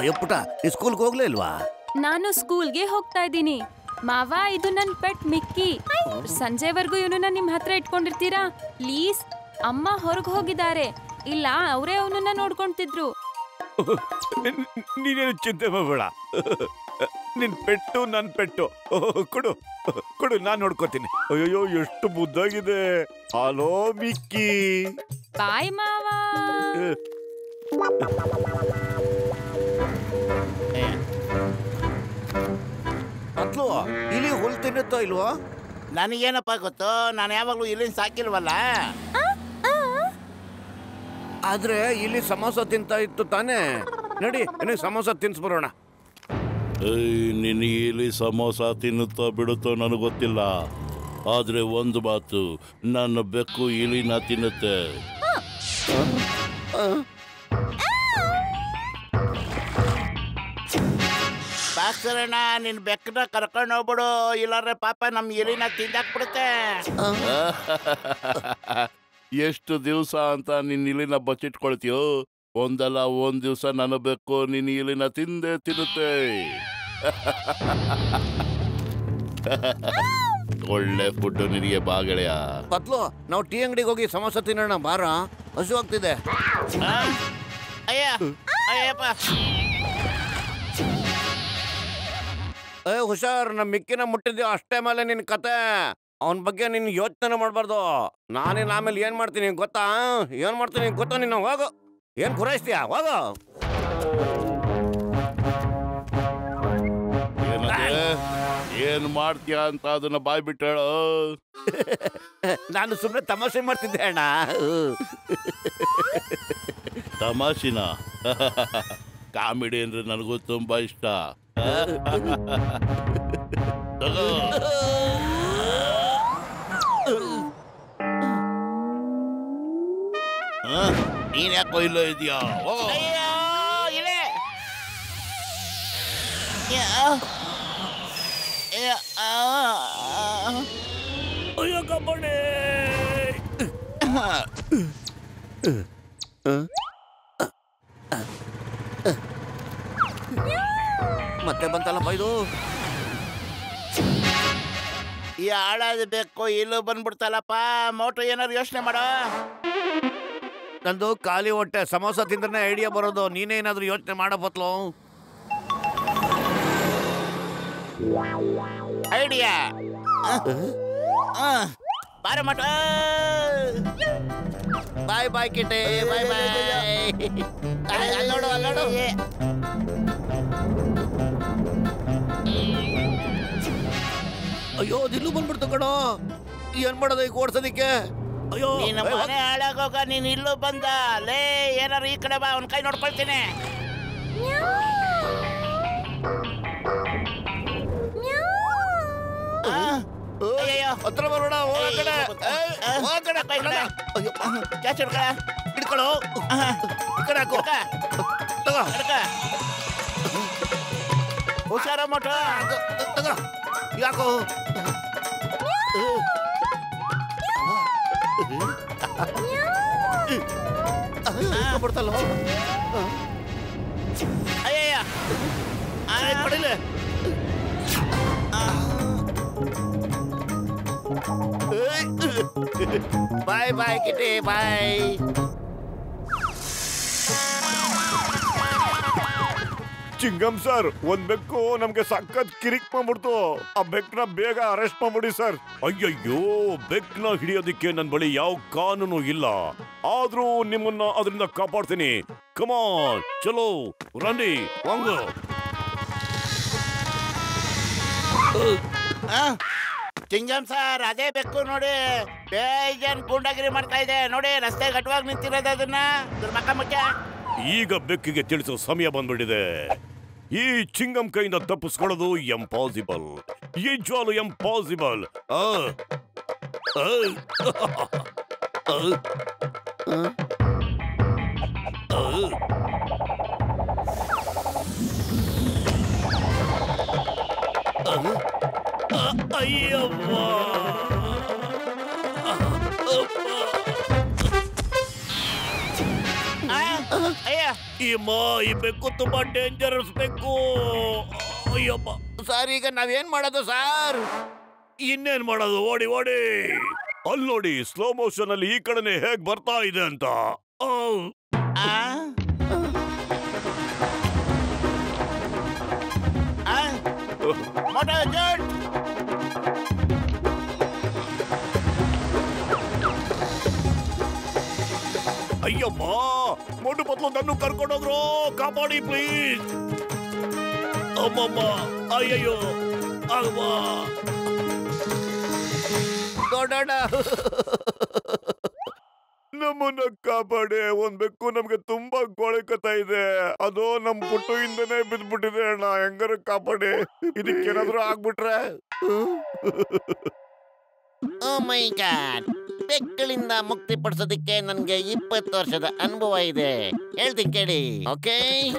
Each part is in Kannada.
ಅಯ್ಯೋ ಪುಟ ನೀ ಸ್ಕೂಲ್ಗೆ ಹೋಗ್ಲೇ ಇಲ್ವಾ ನಾನು ಸ್ಕೂಲ್ಗೆ ಹೋಗ್ತಾ ಇದ್ದೀನಿ ಮಾವ ಇದು ನನ್ ಪೆಟ್ ಮಿಕ್ಕಿ ಸಂಜೆವರೆಗೂ ಇವನನ್ನ ನಿಮ್ ಹತ್ರ ಇಟ್ಕೊಂಡಿರ್ತೀರಾ ಪ್ಲೀಸ್ ಅಮ್ಮ ಹೊರಗೆ ಹೋಗಿದ್ದಾರೆ ಇಲ್ಲ ಅವರೇ ಅವನನ್ನ ನೋಡ್ಕೊಂತಿದ್ರು ನೀನೇನು ಚಿಂತೆ ಮಾಡಬೇಡ ನಿನ್ ಪೆಟ್ಟು ನನ್ ಪೆಟ್ಟು ಕೊಡು ಕೊಡು ನಾನ್ ನೋಡ್ಕೋತೀನಿ ಅಯ್ಯೋ ಎಷ್ಟು ಮುದ್ದಾಗಿದೆ ಹಲೋ ಮಿಕ್ಕಿ ಬಾಯ್ ಮಾವ ಅತ್ಲು ಇಲ್ಲಿ ಹುಲ್ ತಿನ್ನುತ್ತೋ ಇಲ್ವೋ ನನಗೇನಪ್ಪ ಗೊತ್ತು ನಾನು ಯಾವಾಗಲೂ ಇಲ್ಲಿನ ಸಾಕಿಲ್ವಲ್ಲ ಆದ್ರೆ ಇಲ್ಲಿ ಸಮೋಸ ತಿಂತ ಇತ್ತು ತಾನೇ ನಡಿ ನಿನಗೆ ಸಮೋಸ ತಿನ್ಸ್ಬರೋಣ ಏಯ್ ನಿನಗೆ ಇಲ್ಲಿ ಸಮೋಸ ತಿನ್ನುತ್ತಾ ಬಿಡುತ್ತೋ ನನಗೆ ಗೊತ್ತಿಲ್ಲ ಆದ್ರೆ ಒಂದು ಮಾತು ನನ್ನ ಬೆಕ್ಕು ಇಲಿನ ತಿನ್ನುತ್ತೆ ಬಾಕ್ಸರಣ್ಣ ನಿನ್ ಬೆಕ್ಕನ ಕರ್ಕೊಂಡು ಹೋಗ್ಬಿಡು ಇಲ್ಲಾರೆ ಪಾಪ ನಮ್ ಎಲಿನ ತಿಂದಾಕ್ಬಿಡುತ್ತೆ ಎಷ್ಟು ದಿವಸ ಅಂತ ನಿನ್ನ ಇಲಿನ ಬಚ್ಚಿಟ್ಕೊಳ್ತೀಯೋ ಒಂದಲ್ಲ ಒಂದ್ ದಿವಸ ನನ್ನ ಬೆಕ್ಕು ನಿನ್ನ ಇಲಿನ ತಿಂದೇ ತಿನ್ನುತ್ತೆ ಒಳ್ಳೆ ಫುಡ್ ನಿನಗೆ ಬಾಗೆಳೆಯ ಪತ್ಲು ನಾವು ಟೀ ಅಂಗಡಿಗೆ ಹೋಗಿ ಸಮೋಸ ತಿನ್ನೋಣ ಬಾರ ಹಸು ಆಗ್ತಿದೆ ಆ? ಅಯ್ಯ ಅಯ್ಯಪ್ಪ ಏ ಹುಷಾರ್ ನಮ್ಮ ಮಿಕ್ಕಿನ ಮುಟ್ಟಿದ್ಯೋ ಅಷ್ಟೇ ಮೇಲೆ ನಿನ್ ಕತೆ ಅವನ ಬಗ್ಗೆ ನೀನ್ ಯೋಚನೆ ಮಾಡಬಾರ್ದು ನಾನೇನ್ ಆಮೇಲೆ ಏನ್ ಮಾಡ್ತೀನಿ ಗೊತ್ತಾ ಏನ್ ಮಾಡ್ತೀನಿ ಗೊತ್ತಾ ನೀನು ಹೋಗು ಏನ್ ಗುರಾಯಿಸ್ತೀಯ ಹೋಗು ಏನಂದ್ರೆ ಏನ್ ಮಾಡ್ತೀಯ ಅಂತ ಅದನ್ನ ಬಾಯ್ ಬಿಟ್ಟು ಹೇಳು ನಾನು ಸುಮ್ಮನೆ ತಮಾಷೆ ಮಾಡ್ತಿದ್ದೆ ಅಣ್ಣ ತಮಾಷಿನ ಕಾಮಿಡಿ ಅಂದ್ರೆ ನನಗೂ ತುಂಬಾ ಇಷ್ಟ ತಗೋ. ಆ, ನೀನ್ ಯಾಕೋ ಇಲ್ಲೋ ಇದೆಯಾ ಅಯ್ಯೋ ಇಲೆ ಅಯ್ಯೋ. ಅಯ್ಯೋ, ಆ, ಆ. ಅಯ್ಯೋ ಕಬ್ಬಣೆ ಮತ್ತೆ ಬಂತಲ್ಲಪ್ಪ ಇದು ಈ ಹಾಳಾದ ಬೇಕು ಇಲ್ಲೂ ಬಂದ್ಬಿಡ್ತಲ್ಲಪ್ಪ ಮೋಟು ಏನಾರು ಯೋಚನೆ ಮಾಡೋ ನಂದು ಖಾಲಿ ಹೊಟ್ಟೆ ಸಮೋಸ ತಿಂದ್ರೆ ಐಡಿಯಾ ಬರೋದು ನೀನೇ ಏನಾದ್ರೂ ಯೋಚನೆ ಮಾಡಬತ್ಲು ಐಡಿಯಾ ಬಾರ ಮಟ ಬಾಯ್ ಬಾಯ್ ಕಿಟೆ ಬಾಯ್ ಬಾಯ್ ಅಲ್ಲೋಡು ಅಲ್ಲೋಡು ಅಯ್ಯೋ ದಿಲ್ಲು ಬಂದ್ಬಿಡ್ತು ಕಣೋ ಏನ್ ಮಾಡೋದು ಈಗ ಓಡ್ಸೋದಿಕ್ಕೆ ಅಯ್ಯೋ ನೀನು ಏ, ಹೋಗ್. ಮನೆ ಹಾಳಾಗೋಗ ನೀನ್ ಇಲ್ಲೂ ಬಂದ ಲೇ ಏನಾರು ಈ ಕಡೆ ಬಾ ಅವನ ಕೈ ನೋಡ್ಕೊಳ್ತೀನಿ ಆ, ಅಯ್ಯಯ್ಯೋ. ಹತ್ರ ಬರೋಣ ಹೋಗ ಕಡೆ ಏ, ಹೋಗ್ ಆ ಕಡೆ ಕೈ ಕಡೆ. ಅಯ್ಯೋ ಜಾಸ್ತಿ ಹಿಡ್ಕೊಳ. ಹಿಡ್ಕೊಳ್ಳೋ ಆಹಾ. ಈ ಕಡೆ ಹಾಕು ಹಿಡ್ಕ, ತಗೋ ಹಿಡ್ಕ. ಹುಷಾರ ಮೋಟು ತಗೋ, ತಗೋ ಯಾಕೋ ಬಿಡ್ತಲ್ಲ ಅಯ್ಯಯ್ಯ ಆ, ಪಡಿಲೆ ಬಾಯ್ ಬಾಯ್ ಕಿಟಿ ಬಾಯ್ ಚಿಂಗಮ್ ಸರ್ ಒಂದ್ ಬೆಕ್ಕು ನಮ್ಗೆ ಸಖತ್ ಕಿರಿಕ್ ಮಾಡ್ಬಿಡ್ತು ಆ ಬೆಕ್ನ ಬೇಗ ಅರೆಸ್ಟ್ ಮಾಡ್ಬಿಡಿ ಸರ್ ಅಯ್ಯಯ್ಯೋ ಬೆಕ್ನ ಹಿಡಿಯೋದಿಕ್ಕೆ ನನ್ ಬಳಿ ಯಾವ ಕಾನೂನು ಇಲ್ಲ ಆದ್ರೂ ನಿಮ್ಮನ್ನ ಅದರಿಂದ ಕಾಪಾಡ್ತೀನಿ ಕಮಾನ್ ಚಲೋ ರಂಡಿ ವಾಂಗು ಆ, ಚಿಂಗಮ್ ಸರ್ ಅದೇ ಬೆಕ್ಕು ನೋಡಿ ಬೇಜಾನ್ ಗೂಂಡಾಗಿರಿ ಮಾಡ್ತಾ ಇದೆ ನೋಡಿ ರಸ್ತೆ ಗಟ್ಟವಾಗಿ ನಿಂತಿರೋದು ಅದನ್ನ ಇದ್ರ ಮಕ್ಕ ಮುಚ್ಚ ಈಗ ಬೆಕ್ಕಿಗೆ ತಿಳಿಸೋ ಸಮಯ ಬಂದ್ಬಿಟ್ಟಿದೆ ಈ ಚಿಂಗಂ ಕೈಯಿಂದ ತಪ್ಪಿಸ್ಕೊಳ್ಳೋದು ಎಂಪಾಸಿಬಲ್ ನಿಜವಾಗ್ಲು ಎಂಪಾಸಿಬಲ್ ಅಯ್ಯವ್ವ ಆ, ಅಯ್ಯ ಈ ಮಾ ಈ ಬೆಕ್ಕು ತುಂಬಾ ಡೇಂಜರಸ್ ಬೆಕ್ಕು ಅಯ್ಯಪ್ಪ ಸರ್ ಈಗ ನಾವೇನ್ ಮಾಡೋದು ಸರ್ ಇನ್ನೇನ್ ಮಾಡೋದು ಓಡಿ ಓಡಿ ಅಲ್ಲಿ ನೋಡಿ ಸ್ಲೋ ಮೋಷನ್ ಅಲ್ಲಿ ಈ ಕಡೆನೆ ಹೇಗ್ ಬರ್ತಾ ಇದೆ ಅಂತ ಆ, ಆ? ಆ? ಮೋಟೋ ಜಟ್ ಅಯ್ಯಮ್ಮ ಮೊಂಡು ಪತ್ಲು ನನ್ನ ಕರ್ಕೊಂಡೋಗ್ರು ಕಾಪಾಡಿ ಪ್ಲೀಸ್ ಅಮ್ಮಮ್ಮ ಅಯ್ಯಯ್ಯೋ ಅಲ್ವ ದೊಡ್ಡಣ್ಣ ನಮ್ಮನ್ನ ಕಾಪಾಡಿ ಒಂದ್ ಬೆಕ್ಕು ನಮ್ಗೆ ತುಂಬಾ ಕೊಳಿಕತಾ ಇದೆ ಅದು ನಮ್ ಪುಟ್ಟು ಇಂದನೇ ಬಿದ್ಬಿಟ್ಟಿದೆ ಅಣ್ಣ ಹೆಂಗಾರು ಕಾಪಾಡಿ ಇದಕ್ಕೇನಾದ್ರೂ ಆಗ್ಬಿಟ್ರೆ ಓ ಮೈ ಗಾಡ್ ಬೆಕ್ಕಳಿಂದ ಮುಕ್ತಿ ಪಡಿಸೋದಕ್ಕೆ ನನಗೆ ಇಪ್ಪತ್ತು ವರ್ಷದ ಅನುಭವ ಇದೆ ಹೇಳ್ತೀನಿ ಕೇಳಿ ಓಕೆ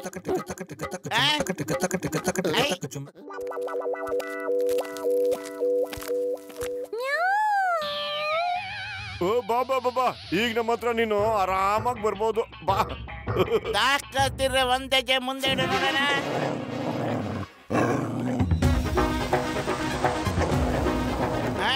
ಓ ಬಾ ಬಾ ಬಾ ಬಾ ಈಗ ನಮ್ಮ ಹತ್ರ ನೀನು ಆರಾಮಾಗಿ ಬರ್ಬೋದು ಬಾ ತಾಕತ್ತಿದ್ರೆ ಒಂದ್ ಹೆಜ್ಜೆ ಮುಂದೆ ಇಡು ನೋಡೋಣ ಆ?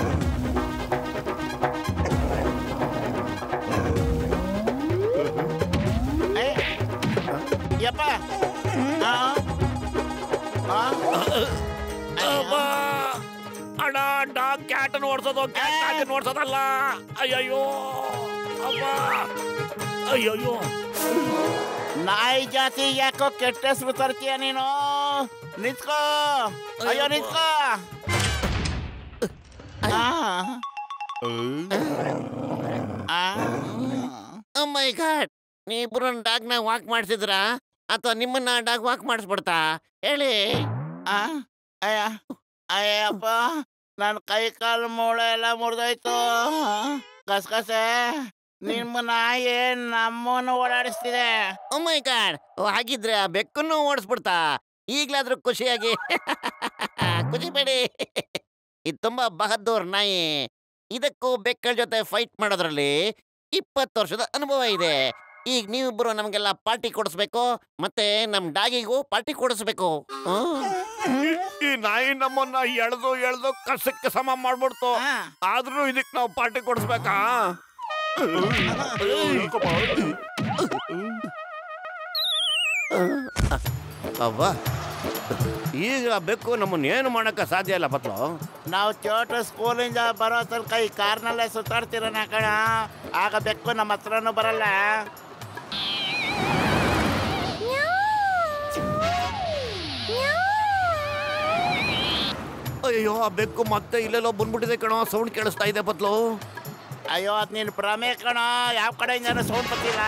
ಏ? ಯಪ್ಪ ಆ? ಆ? ಅಬ್ಬಾ! ಅಣ್ಣ ಡಾಗ್ ಕ್ಯಾಟ್ ಓಡಿಸೋದು ಕ್ಯಾಟ್ ಓಡಿಸೋದಲ್ಲ ಅಯ್ಯಯ್ಯೋ ಅಬ್ಬ ಅಯ್ಯಯ್ಯೋ ನಾಯಿ ಜಾತಿ ಯಾಕೋ ಕೆಟ್ಟ ಹೆಸರು ತರ್ತೀಯ ನೀನು ನಿಂತ್ಕೋ ಅಯ್ಯೋ ನಿಂತ್ಕೋ ಮೈ ಗಾಡ್ ನೀವಿಬ್ರು ಡಾಗ್ನ ವಾಕ್ ಮಾಡಿಸಿದ್ರಾ ಅಥವಾ ನಿಮ್ಮನ್ನ ಡಾಗ್ ವಾಕ್ ಮಾಡಿಸ್ಬಿಡ್ತಾ ಹೇಳಿ ಆ? ಅಯ್ಯ ಅಯ್ಯಪ್ಪ ನನ್ನ ಕೈ ಕಾಲು ಮೂಳೆ ಎಲ್ಲ ಮುರಿದೋಯ್ತು ಕಸ್ಕಸೆ ನಿಮ್ಮ ನಾಯಿ ನಮ್ಮನ್ನು ಓಡಾಡಿಸ್ತಿದೆ ಮೈ ಗಾಡ್ ಹಾಗಿದ್ರೆ ಆ ಬೆಕ್ಕನ್ನು ಓಡಿಸ್ಬಿಡ್ತಾ ಈಗ್ಲಾದ್ರೂ ಖುಷಿಯಾಗಿ ಖುಷಿಬೇಡಿ ಇದು ತುಂಬಾ ಬಹದ್ದೂರ್ ನಾಯಿ ಇದಕ್ಕೂ ಬೆಕ್ಕಳ ಜೊತೆ ಫೈಟ್ ಮಾಡೋದ್ರಲ್ಲಿ ಇಪ್ಪತ್ತು ವರ್ಷದ ಅನುಭವ ಇದೆ ಈಗ ನೀವಿಬ್ಬರು ನಮಗೆಲ್ಲ ಪಾರ್ಟಿ ಕೊಡಿಸ್ಬೇಕು ಮತ್ತೆ ನಮ್ ಡಾಗಿಗೂ ಪಾರ್ಟಿ ಕೊಡಿಸ್ಬೇಕು ಈ- ಈ ನಾಯಿ ನಮ್ಮನ್ನ ಎಳ್ದು ಎಳ್ದು ಕಸಕ್ಕೆ ಸಮ ಮಾಡ್ಬಿಡ್ತು ಆದ್ರೂ ಇದಕ್ ನಾವು ಪಾರ್ಟಿ ಕೊಡಿಸ್ಬೇಕಾ ಅವ್ವ ಈಗ ಆ ಬೆಕ್ಕು ನಮ್ಮನ್ನ ಏನು ಮಾಡಕ್ಕ ಸಾಧ್ಯ ಇಲ್ಲ ಪತ್ಲು ನಾವು ಚೋಟ ಸ್ಕೂಲಿಂದ ಬರೋ ತನಕ ಈ ಕಾರ್ನಲ್ಲೇ ಸುತ್ತಾಡ್ತಿರೋಣ ಕಣ ಆಗ ಬೆಕ್ಕು ನಮ್ಮ ಹತ್ರನೂ ಬರಲ್ಲ ಅಯ್ಯೋ ಆ ಬೆಕ್ಕು ಮತ್ತೆ ಇಲ್ಲೆಲ್ಲೋ ಬಂದ್ಬಿಟ್ಟಿದೆ ಕಣೋ ಸೌಂಡ್ ಕೇಳಿಸ್ತಾ ಇದೆ ಪತ್ಲು ಅಯ್ಯೋ ಅದ್ ನೀನು ಭ್ರಮೆ ಕಣ ಯಾವ ಕಡೆಯಿಂದನೂ ಸೌಂಡ್ ಬರ್ತಿಲ್ಲ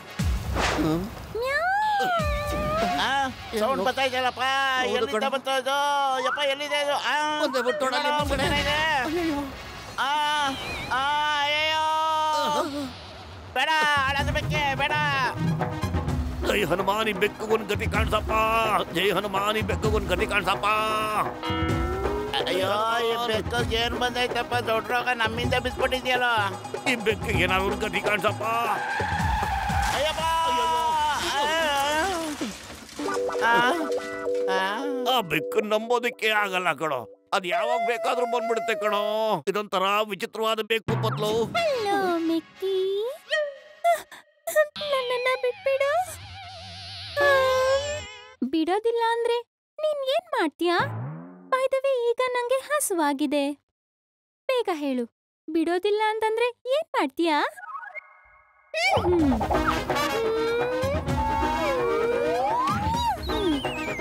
ಸೌಂಡ್ ಬರ್ತಾ ಇದೆಯಲ್ಲಪ್ಪ ಹೌದು ಎಲ್ಲಿಂದ ಕಣೋ. ಬಂತು ಅದು ಯಪ್ಪ ಎಲ್ಲಿದೆ ಅದು ಆ, ಒಂದೇ ಬಿಟ್ಟು ನೋಡಲ್ಲ, ನೋಡು, ಮುಂದ್ಗಡೆ. ಮುಂದೆ ಇದೆ. ಆ, ಆ, ಅಯ್ಯೋ ಬೇಡ ಹಾಳಾದ ಬೆಕ್ಕೆ ಬೇಡ ಜೈ ಹನುಮಾನಿ ಬೆಕ್ಕಗೊಂದ್ ಗತಿ ಕಾಣ್ಸಪ್ಪ ಜೈ ಹನುಮಾನಿ ಬೆಕ್ಕಗೊಂದ್ ಗತಿ ಕಾಣ್ಸಪ್ಪ ಅಯ್ಯೋ ಈ ಬೆಕ್ಕಿಗೆ ಏನ್ ಬಂದೈತಪ್ಪ ದೊಡ್ಡ ರೋಗ ನಮ್ಮಿಂದ ಬಿಸ್ಬಿಟ್ಟಿದ್ಯಲ್ಲ ಈ ಬೆಕ್ಕಿಗೆ ಏನಾದ್ರು ಗತಿ ಕಾಣ್ಸಪ್ಪ ಅಯ್ಯಪ್ಪ ಆ, ಆ, ಆ ಬೆಕ್ಕು ನಂಬೋದಕ್ಕೆ ಆಗಲ್ಲ ಕಣೋ ಅದ್ ಯಾವಾಗ ಬೇಕಾದ್ರೂ ಬಂದ್ಬಿಡುತ್ತೆ ಕಣೋ ಇದೊಂಥರ ವಿಚಿತ್ರವಾದ ಬೆಕ್ಕು ಪತ್ಲು ಹಲೋ ಮಿಕ್ಕಿ ನನ್ನನ್ನ ಬಿಟ್ಬಿಡು ಬಿಡೋದಿಲ್ಲ ಅಂದ್ರೆ ನೀನ್ ಏನ್ ಮಾಡ್ತೀಯಾ ಬೈದವೆ ಈಗ ನಂಗೆ ಹಸುವಾಗಿದೆ ಬೇಗ ಹೇಳು ಬಿಡೋದಿಲ್ಲ ಅಂತಂದ್ರೆ ಏನ್ ಮಾಡ್ತೀಯಾ ಹ್ಮ್. ಹ್ಮ್.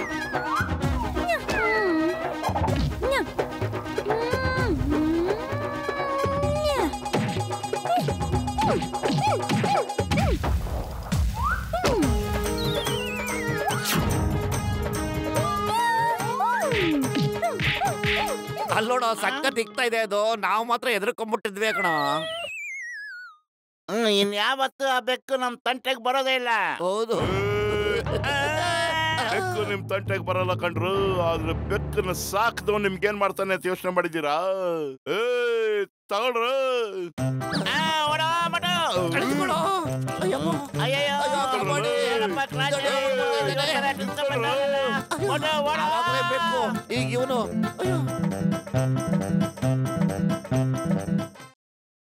ನ್ಯಾ. ಹ್ಮ್. ನ್ಯಾ. ಅಲ್ಲೋಡ ಸಖತ್ ಇಕ್ತಾ ಇದೆ ಅದು ನಾವು ಮಾತ್ರ ಎದ್ರಕೊಂಡ್ಬಿಟ್ಟಿದ್ವಿ ಕಣೋ ಹ್ಮ್, ಇನ್ಯಾವತ್ತು ಆ ಬೆಕ್ಕು ನಮ್ ತಂಟೆಗೆ ಬರೋದೇ ಇಲ್ಲ ಹೌದು ಬೆಕ್ಕು ನಿಮ್ ತಂಟೆಗೆ ಬರಲ್ಲ ಕಣ್ರು ಆದ್ರೆ ಬೆಕ್ಕನ್ನ ಸಾಕ್ದವ್ ನಿಮ್ಗೇನ್ ಮಾಡ್ತಾನೆ ಅಂತ ಯೋಚನೆ ಮಾಡಿದೀರಾ ಏ ತಗೊಳ್ರ ಆ, ಓಡೋ, ಮಟೋ. ಕಳಿಸ್ಕೊಡು. ಅಯ್ಯಪ್ಪ. ಅಯ್ಯಯ್ಯೋ ಅಯ್ಯೋ, ಕಾಪಾಡಿ. ಏನಪ್ಪ ಕ್ರಾಂತಿ ಬರ್ತಾ ಇದ್ದಾನೆ, ಡಿಸ್ಕೋ ಬರ್ತಾ ಇದ್ದಾನೆ. ಓಡು, ಓಡು. ಆವಾಗ್ಲೇ ಬೇಕು ಈಗ ಇವನು